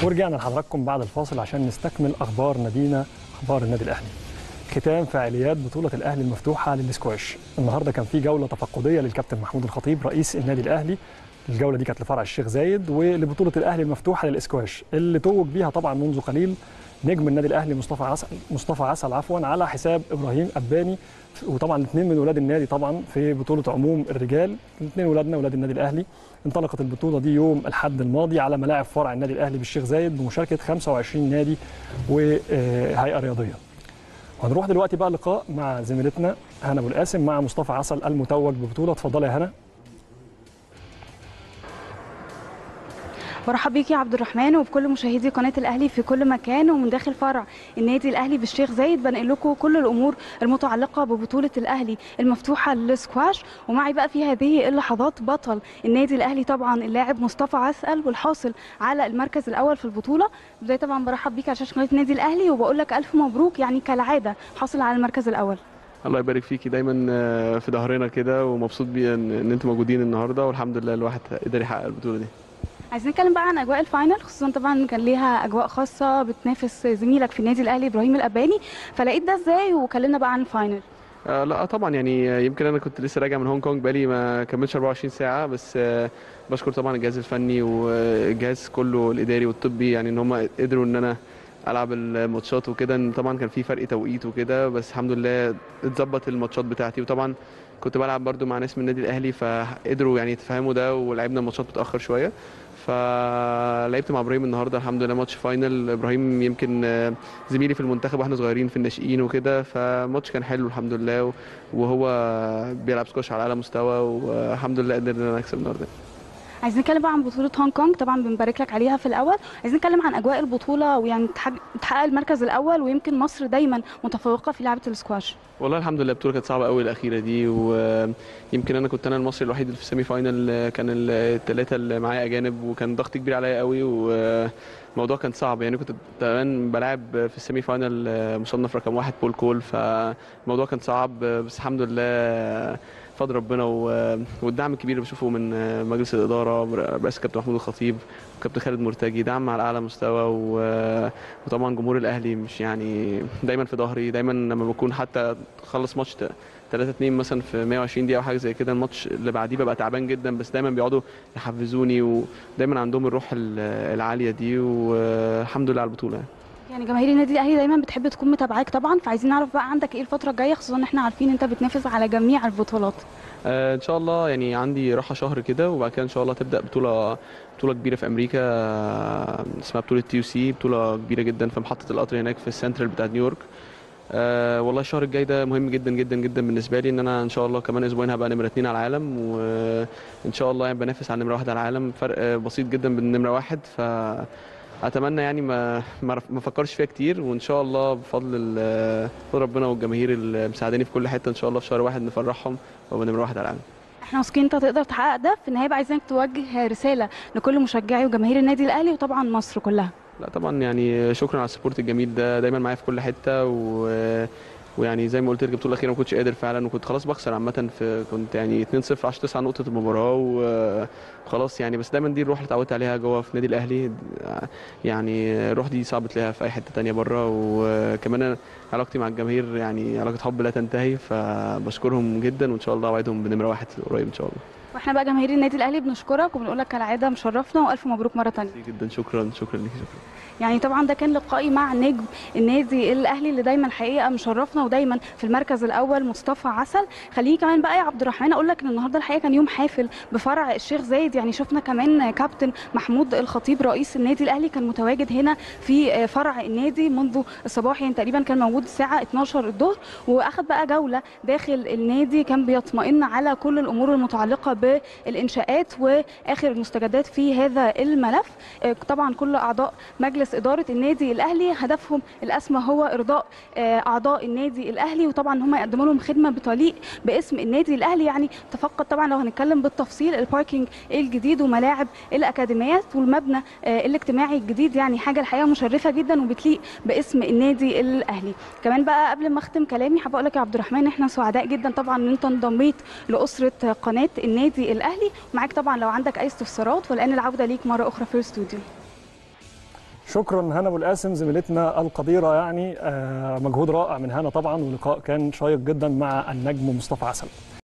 ورجعنا لحضراتكم بعد الفاصل عشان نستكمل اخبار نادينا اخبار النادي الاهلي ختام فعاليات بطوله الاهلي المفتوحه للسكواش النهارده كان في جوله تفقديه للكابتن محمود الخطيب رئيس النادي الاهلي الجوله دي كانت لفرع الشيخ زايد ولبطوله الاهلي المفتوحه للاسكواش اللي توج بيها طبعا منذ قليل نجم النادي الاهلي مصطفى عسل مصطفى عسل عفوا على حساب ابراهيم اباني وطبعا اثنين من ولاد النادي طبعا في بطوله عموم الرجال الاثنين ولادنا ولاد النادي الاهلي انطلقت البطوله دي يوم الاحد الماضي على ملاعب فرع النادي الاهلي بالشيخ زايد بمشاركه 25 نادي وهيئه رياضيه هنروح دلوقتي بقى لقاء مع زميلتنا هنا ابو القاسم مع مصطفى عسل المتوج ببطوله اتفضلي يا هنا برحب بيك يا عبد الرحمن وبكل مشاهدي قناه الاهلي في كل مكان ومن داخل فرع النادي الاهلي بالشيخ زايد بنقل لكم كل الامور المتعلقه ببطوله الاهلي المفتوحه للسكواش ومعي بقى في هذه اللحظات بطل النادي الاهلي طبعا اللاعب مصطفى عسل والحاصل على المركز الاول في البطوله بدايه طبعا برحب بيك على شاشه قناه النادي الاهلي وبقول لك الف مبروك يعني كالعاده حاصل على المركز الاول الله يبارك فيكي دايما في ظهرنا كده ومبسوط بيه ان, إن انتم موجودين النهارده والحمد لله الواحد قدر يحقق البطوله دي عايزين نتكلم بقى عن اجواء الفاينل خصوصا طبعا كان ليها اجواء خاصه بتنافس زميلك في النادي الاهلي ابراهيم الاباني فلقيت ده ازاي وكلمنا بقى عن الفاينل آه لا طبعا يعني يمكن انا كنت لسه راجع من هونج كونج بقالي ما كملتش 24 ساعه بس آه بشكر طبعا الجهاز الفني والجهاز كله الاداري والطبي يعني ان هم قدروا ان انا العب الماتشات وكده طبعا كان في فرق توقيت وكده بس الحمد لله اتظبط الماتشات بتاعتي وطبعا كنت بلعب برده مع ناس من النادي الاهلي فقدروا يعني يتفهموا ده ولعبنا الماتشات متاخر شويه فلعبت مع ابراهيم النهارده الحمد لله ماتش فاينل ابراهيم يمكن زميلي في المنتخب واحنا صغيرين في الناشئين وكده فالماتش كان حلو الحمد لله وهو بيلعب سكواش على اعلى مستوى والحمد لله قدرنا نكسب النهارده عايزين نتكلم بقى عن بطوله هونج كونج طبعا بنبارك لك عليها في الاول عايزين نتكلم عن اجواء البطوله ويعني تحقق المركز الاول ويمكن مصر دايما متفوقه في لعبه السكواش والله الحمد لله البطوله كانت صعبه قوي الاخيره دي ويمكن انا كنت انا المصري الوحيد اللي في السيمي فاينل كان الثلاثه اللي معايا اجانب وكان ضغط كبير عليا قوي والموضوع كان صعب يعني كنت كمان بلعب في السيمي فاينل مصنف رقم واحد بول كول فالموضوع كان صعب بس الحمد لله بفضل ربنا والدعم الكبير اللي بشوفه من مجلس الاداره برئاسه كابتن محمود الخطيب وكابتن خالد مرتجي دعم على اعلى مستوى وطبعا جمهور الاهلي مش يعني دايما في ظهري دايما لما بكون حتى خلص ماتش 3 2 مثلا في 120 دقيقه او حاجه زي كده الماتش اللي بعديه ببقى تعبان جدا بس دايما بيقعدوا يحفزوني ودايما عندهم الروح العاليه دي والحمد لله على البطوله يعني. يعني جماهير النادي الاهلي دايما بتحب تكون متابعاك طبعا فعايزين نعرف بقى عندك ايه الفتره الجايه خصوصا ان احنا عارفين انت بتنافس على جميع البطولات آه ان شاء الله يعني عندي راحه شهر كده وبعد كده ان شاء الله تبدا بطوله بطوله كبيره في امريكا آه اسمها بطوله تي سي بطوله كبيره جدا في محطه القطر هناك في السنترال بتاع نيويورك آه والله الشهر الجاي ده مهم جدا جدا جدا بالنسبه لي ان انا ان شاء الله كمان اسبوعين هبقى نمره اثنين على العالم وان شاء الله يعني بنافس على نمره واحد على العالم فرق بسيط جدا بين نمره واحد ف اتمنى يعني ما ما افكرش فيها كتير وان شاء الله بفضل بفضل ربنا والجماهير اللي مساعداني في كل حته ان شاء الله في شهر واحد نفرحهم وابقى نمره واحد على العالم احنا واثقين انت تقدر تحقق ده في النهايه بقى عايزينك توجه رساله لكل مشجعي وجماهير النادي الاهلي وطبعا مصر كلها لا طبعا يعني شكرا على السبورت الجميل ده دايما معايا في كل حته و ويعني زي ما قلت لك البطوله الاخيره ما كنتش قادر فعلا وكنت خلاص بخسر عامه في كنت يعني 2 0 10 9 نقطه المباراه وخلاص يعني بس دايما دي الروح اللي اتعودت عليها جوه في النادي الاهلي يعني الروح دي صعب تلاقيها في اي حته تانية بره وكمان علاقتي مع الجماهير يعني علاقه حب لا تنتهي فبشكرهم جدا وان شاء الله اوعدهم بنمره واحد قريب ان شاء الله واحنا بقى جماهير النادي الاهلي بنشكرك وبنقول لك كالعاده مشرفنا والف مبروك مره ثانيه جدا شكرا شكرا ليكي شكرا يعني طبعا ده كان لقائي مع نجم النادي الاهلي اللي دايما الحقيقه مشرفنا ودايما في المركز الاول مصطفى عسل خليني كمان بقى يا عبد الرحمن اقول لك ان النهارده الحقيقه كان يوم حافل بفرع الشيخ زايد يعني شفنا كمان كابتن محمود الخطيب رئيس النادي الاهلي كان متواجد هنا في فرع النادي منذ الصباح يعني تقريبا كان موجود الساعه 12 الظهر واخذ بقى جوله داخل النادي كان بيطمئن على كل الامور المتعلقه بالانشاءات واخر المستجدات في هذا الملف طبعا كل اعضاء مجلس اداره النادي الاهلي هدفهم الاسمى هو ارضاء اعضاء النادي الاهلي وطبعا هم يقدموا لهم خدمه بتليق باسم النادي الاهلي يعني تفقد طبعا لو هنتكلم بالتفصيل الباركينج الجديد وملاعب الاكاديميات والمبنى الاجتماعي الجديد يعني حاجه الحقيقه مشرفه جدا وبتليق باسم النادي الاهلي كمان بقى قبل ما اختم كلامي حابه اقول لك يا عبد الرحمن احنا سعداء جدا طبعا ان انت انضميت لاسره قناه النادي الاهلي ومعاك طبعا لو عندك اي استفسارات والان العوده ليك مره اخرى في الاستوديو شكرا هنا ابو القاسم زميلتنا القديره يعني آه، مجهود رائع من هنا طبعا ولقاء كان شيق جدا مع النجم مصطفى عسل